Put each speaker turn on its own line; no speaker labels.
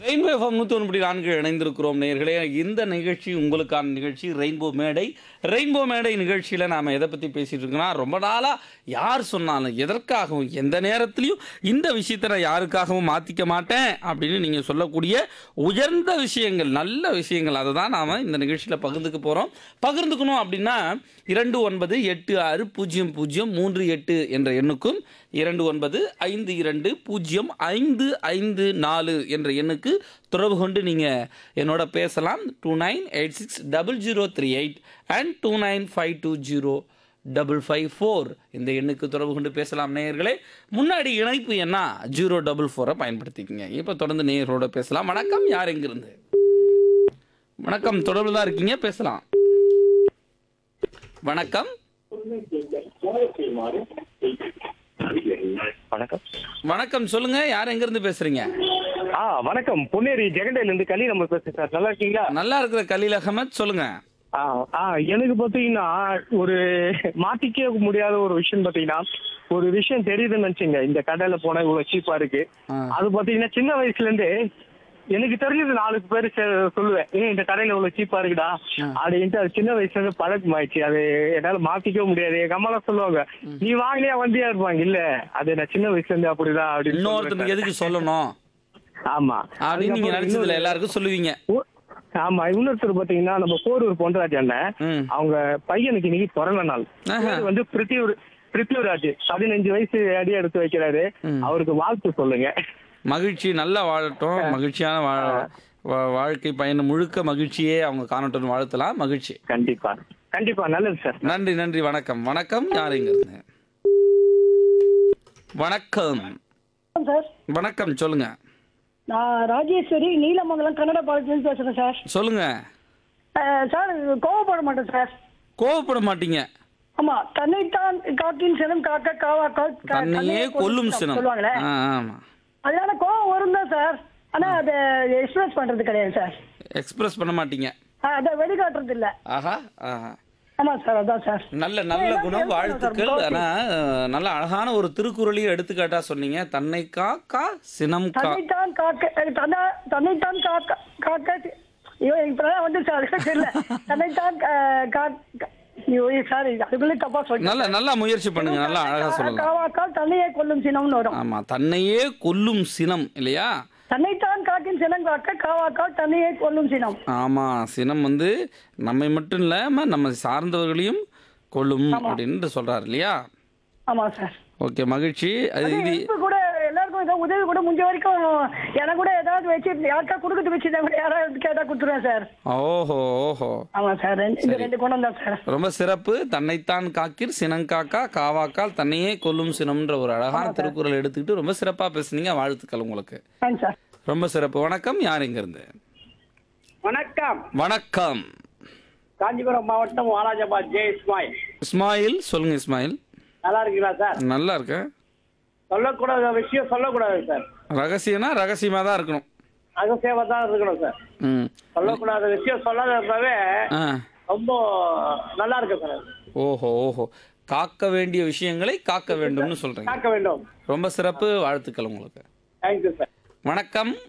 Rainbow FM நூற்றி ஒன்று நான்கு இணைந்திருக்கிறோம் நேர்களே இந்த நிகழ்ச்சி உங்களுக்கான நிகழ்ச்சி ரெயின்போ மேடை ரெயின்போ மேடை நிகழ்ச்சியில் நாம் எதை பற்றி பேசிகிட்டு இருக்கோம்னா ரொம்ப நாளாக யார் சொன்னாலும் எதற்காகவும் எந்த நேரத்துலையும் இந்த விஷயத்தை நான் யாருக்காகவும் மாற்றிக்க மாட்டேன் அப்படின்னு நீங்கள் சொல்லக்கூடிய உயர்ந்த விஷயங்கள் நல்ல விஷயங்கள் அதை தான் நாம் இந்த நிகழ்ச்சியில் பகிர்ந்துக்க போகிறோம் பகிர்ந்துக்கணும் அப்படின்னா இரண்டு ஒன்பது எட்டு ஆறு பூஜ்ஜியம் பூஜ்ஜியம் மூன்று எட்டு என்ற எண்ணுக்கும் இரண்டு ஒன்பது ஐந்து இரண்டு பூஜ்ஜியம் ஐந்து ஐந்து நாலு என்ற எண்ணுக்கு தொடர்பு கொண்டு நீங்கள் என்னோட பேசலாம் two nine eight six double zero three eight and two nine five two zero double five four இந்த எண்ணுக்கு தொடர்பு கொண்டு பேசலாம் நேயர்களே முன்னாடி இணைப்பு என்ன ஜீரோ டபுள் ஃபோரை பயன்படுத்திக்கங்க இப்போ தொடர்ந்து நேயர்களோட பேசலாம் வணக்கம் யார் எங்கிருந்து வணக்கம் தொடர்பில் தான் இருக்கீங்க பேசலாம் வணக்கம்
வணக்கம்
வணக்கம் சொல்லுங்க யார் எங்கிருந்து பேசுறீங்க
ஆ வணக்கம் பொன்னேரி ஜெகண்டையில இருந்து கலி நம்ம பேசுறேன் சார் நல்லா இருக்கீங்களா
நல்லா இருக்கிற கலீல் அகமத் சொல்லுங்க
ஆ ஆ எனக்கு பாத்தீங்கன்னா ஒரு மாத்திக்க முடியாத ஒரு விஷயம் பாத்தீங்கன்னா ஒரு விஷயம் தெரியுதுன்னு நினைச்சுங்க இந்த கடையில போனா இவ்வளவு சீப்பா இருக்கு
ஆ.
அது பாத்தீங்கன்னா சின்ன வயசுல இருந்து எனக்கு தெரிஞ்சது நாலு பேர் சொல்லுவேன் ஏன் இந்த கடையில இவ்வளவு சீப்பா இருக்குடா அப்படின்ட்டு அது சின்ன வயசுல இருந்து பழக்கமாயிடுச்சு அது என்னால மாத்திக்க முடியாது எங்க அம்மாலாம் சொல்லுவாங்க நீ வாங்கினியா வண்டியா இருப்பாங்க இல்ல அது நான் சின்ன வயசுல இருந்து அப்படிதான் அப்படின்னு
இன்னொருத்தனுக்கு
சொல்லுவேன்
எதுக்கு சொல்லணும்
சார். ஆமா
அப்படின்னு நீங்க
அதுக்கப்புறம்
நினைச்சதுல
இன்னொரு-
எல்லாருக்கும் சொல்லுவீங்க
ஓ- ஆமா இன்னொருத்தர் பாத்தீங்கன்னா நம்ம போரூர் பொன்ராஜ் அண்ணன்
ம்.
அவங்க பையனுக்கு இன்னைக்கு பிறந்த நாள்
ஆஹா.
பேரு வந்து பிருத்தியூர் பிருத்தியூராஜ் பதினஞ்சு வயசு அடி எடுத்து வைக்கிறாரு
ம்.
அவருக்கு வாழ்த்து சொல்லுங்க
மகிழ்ச்சி நல்லா வாழட்டும் மகிழ்ச்சியான வா- வா- வாழ்க்கை பயணம் முழுக்க மகிழ்ச்சியே அவங்க காணட்டும் வாழ்த்தலாம் மகிழ்ச்சி
கண்டிப்பா கண்டிப்பா நல்லது சார்
நன்றி நன்றி வணக்கம் வணக்கம் யார் எங்க இருந்து வணக்கம்
சார்
வணக்கம் சொல்லுங்க
நான் ராஜேஸ்வரி நீலமங்கலம் கன்னட பாலத்திலிருந்து பேசுறேன் சார்
சொல்லுங்க
அஹ், சார் கோவப்பட மாட்டேன் சார்
கோவப்பட மாட்டீங்க
ஆமா தன்னைத்தான் காக்கின் சினம் காக்க காவா கால் க-
தன்னையே
தன்னையே
கொல்லும் சினம்
சொல்லுவாங்களே
ஆ, ஆமா
அதனால கோவம் வரும் தான் சார் ஆனா அதை எக்ஸ்பிரஸ் பண்றது கிடையாது சார்
எக்ஸ்பிரஸ் பண்ண மாட்டீங்க
ஆஹ், அதை வெளிக்காட்டுறது இல்ல
ஆஹா ஆஹா
ஆமா சார் அதான் சார்
நல்ல நல்ல
எல்லாரும்
குணம்
help
வாழ்த்துக்கள்
பண்ணுங்க சார்.
ஆனா அஹ், நல்ல அழகான ஒரு திருக்குறளையும் எடுத்துக்காட்டா சொன்னீங்க தன்னை காக்கா சினம் கா
தன்னைத்தான் காக்க அஹ், தன்னை தன்னைத்தான் காக்க காக்க ஐயோ இப்பதான் வந்து சார் தெரியல தன்னைத்தான் அஹ், கா- ஐயோ சார் அதுக்குள்ளே தப்பா சொல்லிட்டேன்
நல்ல நல்லா முயற்சி பண்ணுங்க நல்லா அழகா சொல்லலாம்
காவாக்கால் தன்னையே கொல்லும் சினம்னு வரும்
ஆமா தன்னையே கொல்லும் சினம் இல்லையா
தன்னைத்தான் காக்கின் சினம் காக்க காவாக்கால் தன்னையே கொல்லும் சினம்
ஆமா சினம் வந்து நம்மை மட்டும் இல்லாம நம்ம சார்ந்தவர்களையும் கொல்லும் அப்படின்னு சொல்றாரு இல்லையா
ஆமா சார்
ஓகே மகிழ்ச்சி அது இது
இப்ப கூட எல்லாருக்கும் ஏதோ உதவி கூட முடிஞ்ச வரைக்கும் எனக்கு கூட ஏதாவது வச்சு யாருக்கா கொடுக்கறது வச்சு கூட யாராவது கேட்டா கொடுத்துருவேன் சார்
ஓஹோ ஓஹோ
ஆமா சார் ரெண்டு- இந்த ரெண்டு குணம் தான் சார்
ரொம்ப சிறப்பு தன்னைத்தான் காக்கிற் சினங்காக்கா காவாக்கால் தன்னையே கொல்லும் சினம்ன்ற ஒரு அழகான திருக்குறள் எடுத்துக்கிட்டு ரொம்ப சிறப்பா பேசுனீங்க வாழ்த்துக்கள் உங்களுக்கு
தேங்க்ஸ் சார்
ரொம்ப சிறப்பு வணக்கம் யார் எங்க இருந்து
வணக்கம்
வணக்கம்
காஞ்சிபுரம் மாவட்டம் வாலாஜாபாத் ஜே இஸ்மாயில்
இஸ்மாயில் சொல்லுங்க இஸ்மாயில்
நல்லா இருக்கீங்களா சார்
நல்லா இருக்கேன்
சொல்லக்கூடாத விஷயம் சொல்லக்கூடாது சார்
ரகசியம்னா ரகசியமா தான் இருக்கணும்
ரகசியமா தான் இருக்கணும் சார்
ம்
சொல்லக்கூடாத விஷயம் சொல்லாதப்பவே
ஆ
ரொம்ப நல்லா இருக்கு சார்
ஓஹோ ஓஹோ காக்க வேண்டிய விஷயங்களை காக்க வேண்டும்னு சொல்றீங்க
காக்க வேண்டும்
ரொம்ப சிறப்பு வாழ்த்துக்கள் உங்களுக்கு
தேங்க்யூ சார்
வணக்கம்